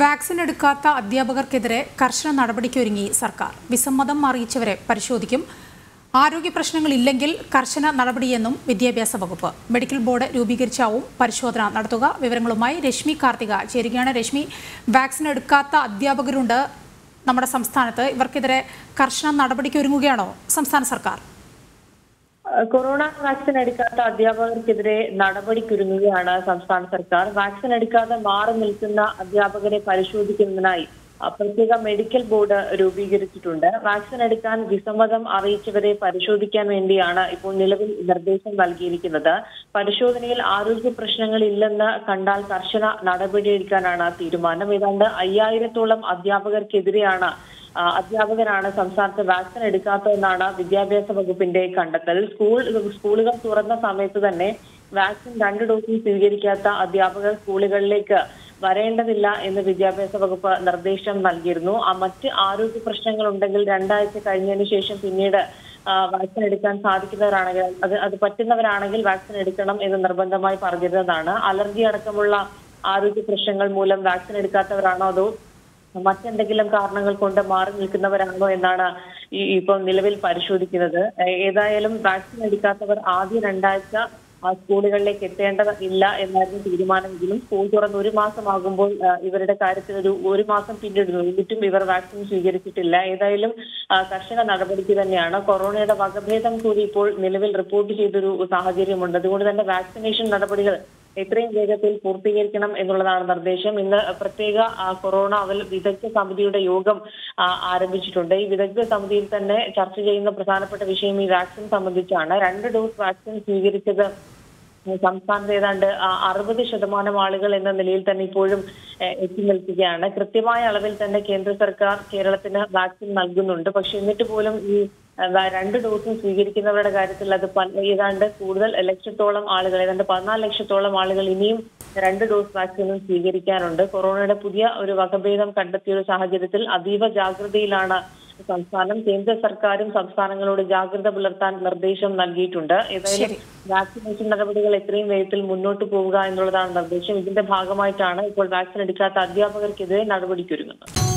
Vaccine എടുക്കാത്ത അധ്യാപകർക്കെതിരെ കർശന നടപടിക്കൊരുങ്ങി സർക്കാർ വിസമ്മതം അറിയിച്ചവരെ പരിശോധിക്കും ആരോഗ്യ പ്രശ്നങ്ങളില്ലെങ്കിൽ കർശന നടപടിയെന്നും വിദ്യാഭ്യാസ വകുപ്പ് മെഡിക്കൽ ബോർഡ് രൂപീകരിച്ചാവും പരിശോധന നടത്തുക വിവരങ്ങളുമായി രശ്മി കാർത്തിക ചേരുകയാണ് രശ്മി വാക്സിൻ എടുക്കാത്ത അധ്യാപകരുണ്ട് നമ്മുടെ സംസ്ഥാനത്ത് ഇവർക്കെതിരെ കർശന നടപടിക്കൊരുങ്ങുകയാണോ സംസ്ഥാന സർക്കാർ കൊറോണ വാക്സിൻ എടുക്കാത്ത അധ്യാപകർക്കെതിരെ നടപടിക്കൊരുങ്ങുകയാണ് സംസ്ഥാന സർക്കാർ വാക്സിൻ എടുക്കാതെ മാറി നിൽക്കുന്ന അധ്യാപകരെ പരിശോധിക്കുന്നതിനായി അഹ് പ്രത്യേക മെഡിക്കൽ ബോർഡ് രൂപീകരിച്ചിട്ടുണ്ട് വാക്സിൻ എടുക്കാൻ വിസമ്മതം അറിയിച്ചവരെ പരിശോധിക്കാൻ വേണ്ടിയാണ് ഇപ്പോൾ നിലവിൽ നിർദ്ദേശം നൽകിയിരിക്കുന്നത് പരിശോധനയിൽ ആരോഗ്യ പ്രശ്നങ്ങൾ ഇല്ലെന്ന് കണ്ടാൽ കർശന നടപടിയെടുക്കാനാണ് തീരുമാനം ഏതാണ്ട് അയ്യായിരത്തോളം അധ്യാപകർക്കെതിരെയാണ് ആ, അധ്യാപകരാണ് സംസ്ഥാനത്ത് വാക്സിൻ എടുക്കാത്തതെന്നാണ് വിദ്യാഭ്യാസ വകുപ്പിന്റെ കണ്ടെത്തൽ സ്കൂൾ സ്കൂളുകൾ തുറന്ന സമയത്ത് തന്നെ വാക്സിൻ രണ്ട് ഡോസും സ്വീകരിക്കാത്ത അധ്യാപകർ സ്കൂളുകളിലേക്ക് വരേണ്ടതില്ല എന്ന് വിദ്യാഭ്യാസ വകുപ്പ് നിർദ്ദേശം നൽകിയിരുന്നു ആ മറ്റ് ആരോഗ്യ പ്രശ്നങ്ങൾ ഉണ്ടെങ്കിൽ രണ്ടാഴ്ച കഴിഞ്ഞതിന് ശേഷം പിന്നീട് ആ, വാക്സിൻ എടുക്കാൻ സാധിക്കുന്നവരാണെങ്കിൽ അത് അത് പറ്റുന്നവരാണെങ്കിൽ വാക്സിൻ എടുക്കണം എന്ന് നിർബന്ധമായി പറഞ്ഞിരുന്നതാണ് അലർജി അടക്കമുള്ള ആരോഗ്യ പ്രശ്നങ്ങൾ മൂലം വാക്സിൻ എടുക്കാത്തവരാണോ അതോ മറ്റെന്തെങ്കിലും കാരണങ്ങൾ കൊണ്ട് മാറി നിൽക്കുന്നവരാണോ എന്നാണ് ഈ ഇപ്പോൾ നിലവിൽ പരിശോധിക്കുന്നത് ഏ- ഏതായാലും വാക്സിൻ എടുക്കാത്തവർ ആദ്യ രണ്ടാഴ്ച ആ സ്കൂളുകളിലേക്ക് എത്തേണ്ടത് ഇല്ല എന്നായിരുന്നു തീരുമാനമെങ്കിലും സ്കൂൾ തുറന്ന് ഒരു മാസമാകുമ്പോൾ ആ, ഇവരുടെ കാര്യത്തിൽ ഒരു ഒരു മാസം പിന്നിടുന്നു എന്നിട്ടും ഇവർ വാക്സിൻ സ്വീകരിച്ചിട്ടില്ല ഏതായാലും ആ, കർശന നടപടിക്ക് തന്നെയാണ് കൊറോണയുടെ വകഭേദം കൂടി ഇപ്പോൾ നിലവിൽ റിപ്പോർട്ട് ചെയ്തൊരു സാഹചര്യമുണ്ട് അതുകൊണ്ട് തന്നെ വാക്സിനേഷൻ നടപടികൾ എത്രയും വേഗത്തിൽ പൂർത്തീകരിക്കണം എന്നുള്ളതാണ് നിർദ്ദേശം ഇന്ന് പ്രത്യേക ആ, കൊറോണ അവൽ വിദഗ്ധ സമിതിയുടെ യോഗം ആ, ആരംഭിച്ചിട്ടുണ്ട് ഈ വിദഗ്ധ സമിതിയിൽ തന്നെ ചർച്ച ചെയ്യുന്ന പ്രധാനപ്പെട്ട വിഷയം ഈ വാക്സിൻ സംബന്ധിച്ചാണ് രണ്ട് ഡോസ് വാക്സിൻ സ്വീകരിച്ചത് സംസ്ഥാനത്ത് ഏതാണ്ട് അറുപത് ശതമാനം ആളുകൾ എന്ന നിലയിൽ തന്നെ ഇപ്പോഴും ഏഹ്, എത്തി നിൽക്കുകയാണ് കൃത്യമായ അളവിൽ തന്നെ കേന്ദ്ര സർക്കാർ കേരളത്തിന് വാക്സിൻ നൽകുന്നുണ്ട് പക്ഷെ എന്നിട്ട് പോലും ഈ ഏഹ്, വ- രണ്ട് ഡോസും സ്വീകരിക്കുന്നവരുടെ കാര്യത്തിൽ അത് പല- ഏതാണ്ട് കൂടുതൽ ലക്ഷത്തോളം ആളുകൾ ഏതാണ്ട് പതിനാല് ലക്ഷത്തോളം ആളുകൾ ഇനിയും രണ്ട് ഡോസ് വാക്സിനും സ്വീകരിക്കാനുണ്ട് കൊറോണയുടെ പുതിയ ഒരു വകഭേദം കണ്ടെത്തിയ ഒരു സാഹചര്യത്തിൽ അതീവ ജാഗ്രതയിലാണ് സംസ്ഥാനം കേന്ദ്ര സർക്കാരും സംസ്ഥാനങ്ങളോട് ജാഗ്രത പുലർത്താൻ നിർദ്ദേശം നൽകിയിട്ടുണ്ട് ഏതായാലും ശരി. വാക്സിനേഷൻ നടപടികൾ എത്രയും വേഗത്തിൽ മുന്നോട്ട് പോവുക എന്നുള്ളതാണ് നിർദ്ദേശം ഇതിന്റെ ഭാഗമായിട്ടാണ് ഇപ്പോൾ വാക്സിൻ എടുക്കാത്ത അധ്യാപകർക്കെതിരെ നടപടിക്കൊരുങ്ങുന്നത്